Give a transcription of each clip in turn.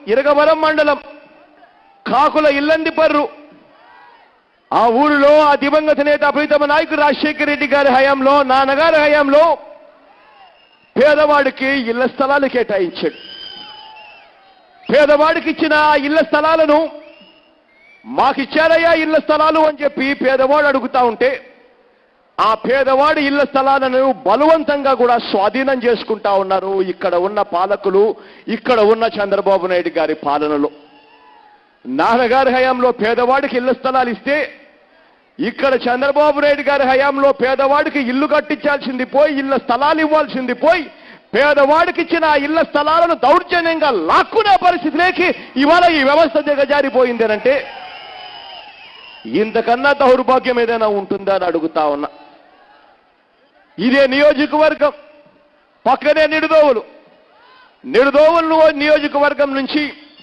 ఇరగవరం మండలం కాకుల ఇల్లందిపర్రు ఆ ఊరిలో ఆ దివంగత నేత ప్రీతమ నాయకుడు రాజశేఖర రెడ్డి గారి హయాంలో నాన్నగారి హయాంలో పేదవాడికి ఇళ్ల స్థలాలు కేటాయించాడు పేదవాడికి ఇచ్చిన ఆ ఇళ్ల స్థలాలను మాకిచ్చారయ్యా ఇళ్ల స్థలాలు అని చెప్పి పేదవాడు అడుగుతా ఉంటే ఆ పేదవాడి ఇళ్ల స్థలాలను బలవంతంగా కూడా స్వాధీనం చేసుకుంటా ఉన్నారు ఇక్కడ ఉన్న పాలకులు ఇక్కడ ఉన్న చంద్రబాబు నాయుడు గారి పాలనలో నాన్నగారి హయాంలో పేదవాడికి ఇళ్ల స్థలాలు ఇస్తే ఇక్కడ చంద్రబాబు నాయుడు గారి హయాంలో పేదవాడికి ఇల్లు కట్టించాల్సింది పోయి ఇళ్ల స్థలాలు ఇవ్వాల్సింది పోయి పేదవాడికి ఇచ్చిన ఆ ఇళ్ల స్థలాలను దౌర్జన్యంగా లాక్కునే పరిస్థితిలోకి ఇవాళ ఈ వ్యవస్థ దిగజారిపోయింది అంటే ఇంతకన్నా దౌర్భాగ్యం ఏదైనా ఉంటుందా అని అడుగుతా ఉన్నా ఇదే నియోజకవర్గం పక్కనే నిడుదోవులు నిడుదోవులు నియోజకవర్గం నుంచి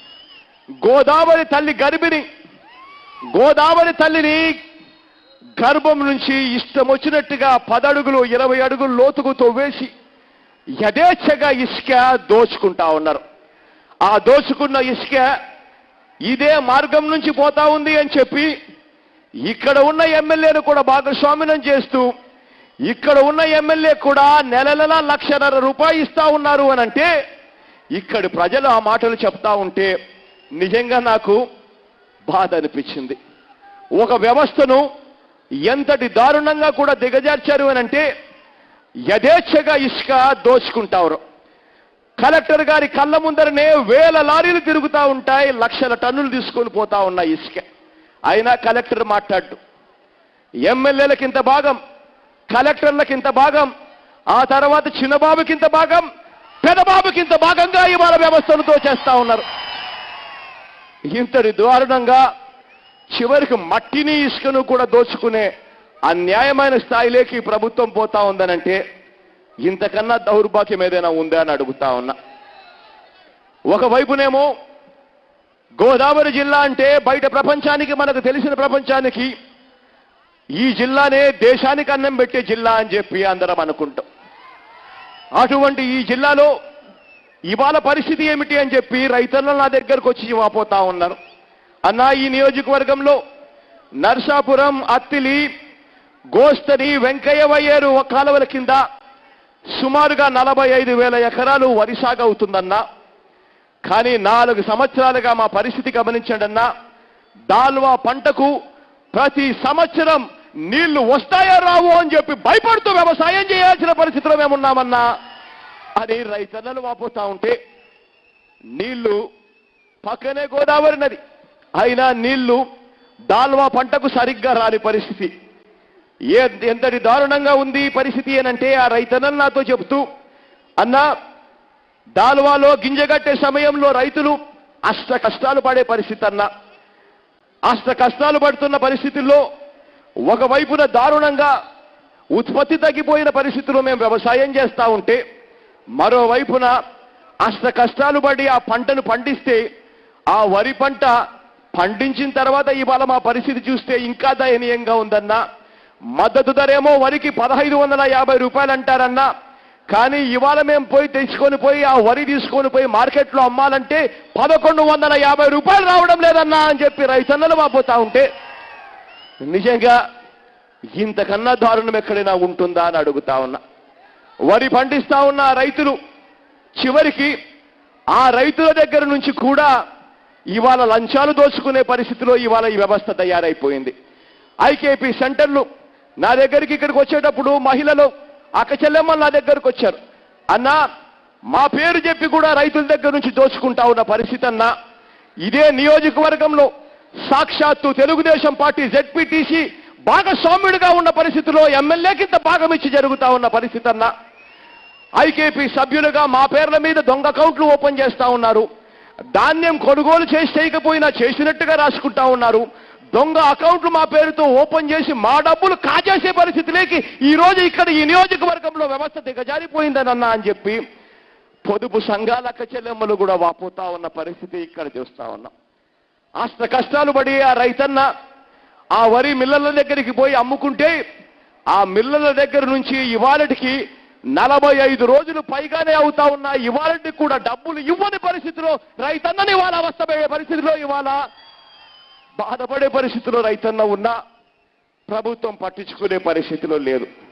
గోదావరి తల్లి గర్భిణి గోదావరి తల్లిని గర్భం నుంచి ఇష్టం వచ్చినట్టుగా పదడుగులు ఇరవై అడుగులు లోతుకు తవ్వేసి యథేచ్ఛగా ఇసుక దోచుకుంటా ఉన్నారు ఆ దోచుకున్న ఇసుక ఇదే మార్గం నుంచి పోతా ఉంది అని చెప్పి ఇక్కడ ఉన్న ఎమ్మెల్యేను కూడా భాగస్వామ్యం చేస్తూ ఇక్కడ ఉన్న ఎమ్మెల్యే కూడా నెల నెల లక్షన్నర రూపాయి ఇస్తా ఉన్నారు అని అంటే ఇక్కడి ప్రజలు ఆ మాటలు చెప్తా ఉంటే నిజంగా నాకు బాధ అనిపించింది ఒక వ్యవస్థను ఎంతటి దారుణంగా కూడా దిగజార్చారు అని అంటే యథేచ్ఛగా ఇసుక దోచుకుంటారు కలెక్టర్ గారి కళ్ళ ముందరనే వేల లారీలు తిరుగుతూ ఉంటాయి లక్షల టన్నులు తీసుకొని పోతా ఉన్నాయి ఇసుక అయినా కలెక్టర్ మాట్లాడు ఎమ్మెల్యేలకు ఇంత భాగం కలెక్టర్లకు ఇంత భాగం ఆ తర్వాత చిన్నబాబుకి ఇంత భాగం పెదబాబుకి ఇంత భాగంగా ఇవాళ వ్యవస్థను దోచేస్తా ఉన్నారు ఇంతటి దారుణంగా చివరికి మట్టిని ఇసుకను కూడా దోచుకునే అన్యాయమైన స్థాయిలోకి ఈ ప్రభుత్వం పోతా ఉందనంటే ఇంతకన్నా దౌర్భాగ్యం ఏదైనా ఉందా అని అడుగుతా ఉన్నా ఒకవైపునేమో గోదావరి జిల్లా అంటే బయట ప్రపంచానికి మనకు తెలిసిన ప్రపంచానికి ఈ జిల్లానే దేశానికి అన్నం పెట్టే జిల్లా అని చెప్పి అందరం అనుకుంటాం అటువంటి ఈ జిల్లాలో ఇవాళ పరిస్థితి ఏమిటి అని చెప్పి రైతులు నా దగ్గరకు వచ్చి వాపోతా ఉన్నారు అన్నా ఈ నియోజకవర్గంలో నర్సాపురం అత్తిలి గోస్తని వెంకయ్య వయ్యేరు కాలువల కింద సుమారుగా నలభై ఐదు వేల ఎకరాలు వరి సాగు అవుతుందన్నా కానీ నాలుగు సంవత్సరాలుగా మా పరిస్థితి గమనించండి అన్నా దాల్వా పంటకు ప్రతి సంవత్సరం నీళ్లు వస్తాయా రావు అని చెప్పి భయపడుతూ వ్యవసాయం చేయాల్సిన పరిస్థితిలో మేమున్నామన్నా అని రైతన్నలు వాపోతా ఉంటే నీళ్లు పక్కనే గోదావరి నది అయినా నీళ్లు దాల్వా పంటకు సరిగ్గా రాని పరిస్థితి ఏ ఎంతటి దారుణంగా ఉంది ఈ పరిస్థితి అనంటే ఆ రైతన్నలు నాతో చెబుతూ అన్నా దాల్వాలో గింజగట్టే సమయంలో రైతులు అష్ట కష్టాలు పడే పరిస్థితి అన్నా అష్ట కష్టాలు పడుతున్న పరిస్థితుల్లో ఒకవైపున దారుణంగా ఉత్పత్తి తగ్గిపోయిన పరిస్థితుల్లో మేము వ్యవసాయం చేస్తా ఉంటే మరోవైపున అష్ట కష్టాలు పడి ఆ పంటను పండిస్తే ఆ వరి పంట పండించిన తర్వాత ఇవాళ మా పరిస్థితి చూస్తే ఇంకా దయనీయంగా ఉందన్నా మద్దతు ధరేమో వరికి పదహైదు వందల యాభై రూపాయలు అంటారన్నా కానీ ఇవాళ మేము పోయి తెచ్చుకొని పోయి ఆ వరి తీసుకొని పోయి మార్కెట్లో అమ్మాలంటే పదకొండు వందల యాభై రూపాయలు రావడం లేదన్నా అని చెప్పి రైతన్నలు వాపోతా ఉంటే నిజంగా ఇంతకన్నా దారుణం ఎక్కడైనా ఉంటుందా అని అడుగుతా ఉన్నా వరి పండిస్తా ఉన్న ఆ రైతులు చివరికి ఆ రైతుల దగ్గర నుంచి కూడా ఇవాళ లంచాలు దోచుకునే పరిస్థితిలో ఇవాళ ఈ వ్యవస్థ తయారైపోయింది ఐకేపీ సెంటర్లు నా దగ్గరికి ఇక్కడికి వచ్చేటప్పుడు మహిళలు అక్క చెల్లెమ్మలు నా దగ్గరకు వచ్చారు అన్నా మా పేరు చెప్పి కూడా రైతుల దగ్గర నుంచి దోచుకుంటా ఉన్న పరిస్థితి అన్నా ఇదే నియోజకవర్గంలో సాక్షాత్తు తెలుగుదేశం పార్టీ జెడ్పీటీసీ భాగస్వామ్యుడిగా ఉన్న పరిస్థితిలో ఎమ్మెల్యేకి ఇంత భాగం ఇచ్చి జరుగుతా ఉన్న పరిస్థితి అన్నా ఐకేపీ సభ్యులుగా మా పేర్ల మీద దొంగ అకౌంట్లు ఓపెన్ చేస్తా ఉన్నారు ధాన్యం కొనుగోలు చేసి చేయకపోయినా చేసినట్టుగా రాసుకుంటా ఉన్నారు దొంగ అకౌంట్లు మా పేరుతో ఓపెన్ చేసి మా డబ్బులు కాజేసే పరిస్థితిలోకి ఈ రోజు ఇక్కడ ఈ నియోజకవర్గంలో వ్యవస్థ దిగజారిపోయిందనన్నా అని చెప్పి పొదుపు సంఘాల అక్క చెల్లెమ్మలు కూడా వాపోతా ఉన్న పరిస్థితి ఇక్కడ చూస్తా ఉన్నాం అష్ట కష్టాలు పడి ఆ రైతన్న ఆ వరి మిల్లల దగ్గరికి పోయి అమ్ముకుంటే ఆ మిల్లల దగ్గర నుంచి ఇవాళటికి నలభై ఐదు రోజులు పైగానే అవుతా ఉన్నా ఇవాళకి కూడా డబ్బులు ఇవ్వని పరిస్థితిలో రైతన్నని ఇవాళ అవస్థపడే పరిస్థితిలో ఇవాళ బాధపడే పరిస్థితిలో రైతన్న ఉన్నా ప్రభుత్వం పట్టించుకునే పరిస్థితిలో లేదు